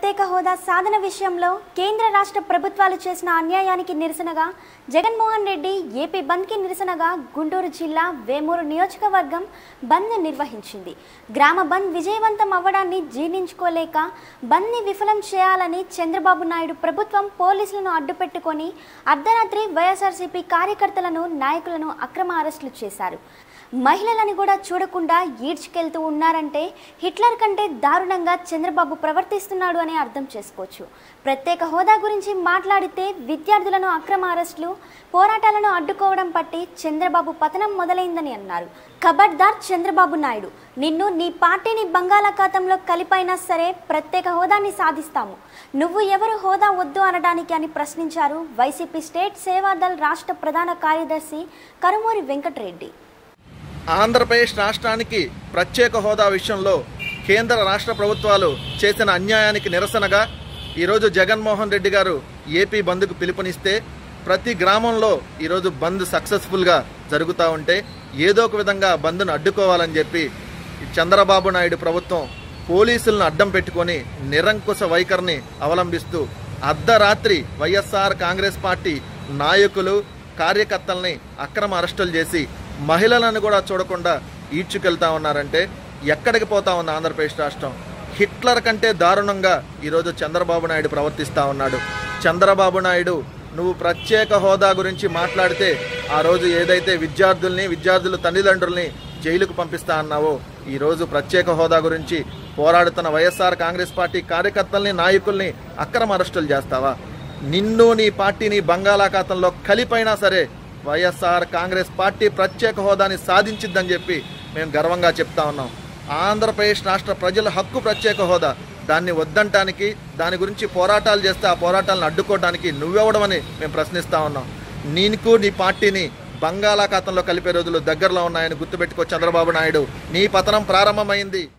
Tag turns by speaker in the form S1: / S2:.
S1: ప్రత్యేక హోదా సాధన విషయంలో కేంద్ర రాష్ట్ర ప్రభుత్వాలు చేసిన అన్యాయానికి నిరసనగా జగన్మోహన్ రెడ్డి ఏపీ బంద్కి నిరసనగా గుంటూరు జిల్లా వేమూరు నియోజకవర్గం బంద్ నిర్వహించింది గ్రామ బంద్ విజయవంతం అవ్వడాన్ని జీర్ణించుకోలేక బంద్ని విఫలం చేయాలని చంద్రబాబు నాయుడు ప్రభుత్వం పోలీసులను అడ్డుపెట్టుకొని అర్ధరాత్రి వైఎస్ఆర్సీపీ కార్యకర్తలను నాయకులను అక్రమ అరెస్టులు చేశారు మహిళలని కూడా చూడకుండా ఈడ్చుకెళ్తూ ఉన్నారంటే హిట్లర్ కంటే దారుణంగా చంద్రబాబు ప్రవర్తిస్తున్నాడు అని అర్థం చేసుకోవచ్చు ప్రత్యేక హోదా గురించి మాట్లాడితే విద్యార్థులను అక్రమ అరెస్టులు పోరాటాలను అడ్డుకోవడం పట్టి చంద్రబాబు పతనం మొదలైందని అన్నారు ఖబర్దార్ చంద్రబాబు నాయుడు నిన్ను నీ పార్టీని బంగాళాఖాతంలో కలిపైనా సరే ప్రత్యేక హోదాని సాధిస్తాము నువ్వు ఎవరు హోదా వద్దు అనడానికి అని ప్రశ్నించారు వైసీపీ స్టేట్ సేవాదల్ రాష్ట్ర ప్రధాన కార్యదర్శి కరుమూరి వెంకటరెడ్డి
S2: ఆంధ్రప్రదేశ్ రాష్ట్రానికి ప్రత్యేక హోదా విషయంలో కేంద్ర రాష్ట్ర ప్రభుత్వాలు చేసిన అన్యాయానికి నిరసనగా ఈరోజు జగన్మోహన్ రెడ్డి గారు ఏపీ బంద్కు పిలుపునిస్తే ప్రతి గ్రామంలో ఈరోజు బంద్ సక్సెస్ఫుల్గా జరుగుతూ ఉంటే ఏదో ఒక విధంగా బంద్ను అడ్డుకోవాలని చెప్పి ఈ చంద్రబాబు నాయుడు ప్రభుత్వం పోలీసులను అడ్డం పెట్టుకొని నిరంకుశ వైఖరిని అవలంబిస్తూ అర్ధరాత్రి వైఎస్ఆర్ కాంగ్రెస్ పార్టీ నాయకులు కార్యకర్తల్ని అక్రమ అరెస్టులు చేసి మహిళలను కూడా చూడకుండా ఈడ్చుకెళ్తా ఉన్నారంటే ఎక్కడికి పోతా ఉంది ఆంధ్రప్రదేశ్ రాష్ట్రం హిట్లర్ కంటే దారుణంగా ఈరోజు చంద్రబాబు నాయుడు ప్రవర్తిస్తా ఉన్నాడు చంద్రబాబు నాయుడు నువ్వు ప్రత్యేక హోదా గురించి మాట్లాడితే ఆ రోజు ఏదైతే విద్యార్థుల్ని విద్యార్థుల తల్లిదండ్రుల్ని జైలుకు పంపిస్తా అన్నావో ఈరోజు ప్రత్యేక హోదా గురించి పోరాడుతున్న వైఎస్ఆర్ కాంగ్రెస్ పార్టీ కార్యకర్తల్ని నాయకుల్ని అక్రమ అరెస్టులు చేస్తావా నిన్ను నీ పార్టీని బంగాళాఖాతంలో కలిపైనా సరే వైఎస్ఆర్ కాంగ్రెస్ పార్టీ ప్రత్యేక హోదాని సాధించిద్దని చెప్పి మేము గర్వంగా చెప్తా ఉన్నాం ఆంధ్రప్రదేశ్ రాష్ట్ర ప్రజల హక్కు ప్రత్యేక హోదా దాన్ని వద్దంటానికి దాని గురించి పోరాటాలు చేస్తే ఆ పోరాటాలను అడ్డుకోవడానికి నువ్వెవడమని మేము ప్రశ్నిస్తా ఉన్నాం నీకు నీ పార్టీని బంగాళాఖాతంలో కలిపే రోజులు దగ్గరలో ఉన్నాయని గుర్తుపెట్టుకో చంద్రబాబు నాయుడు నీ పతనం ప్రారంభమైంది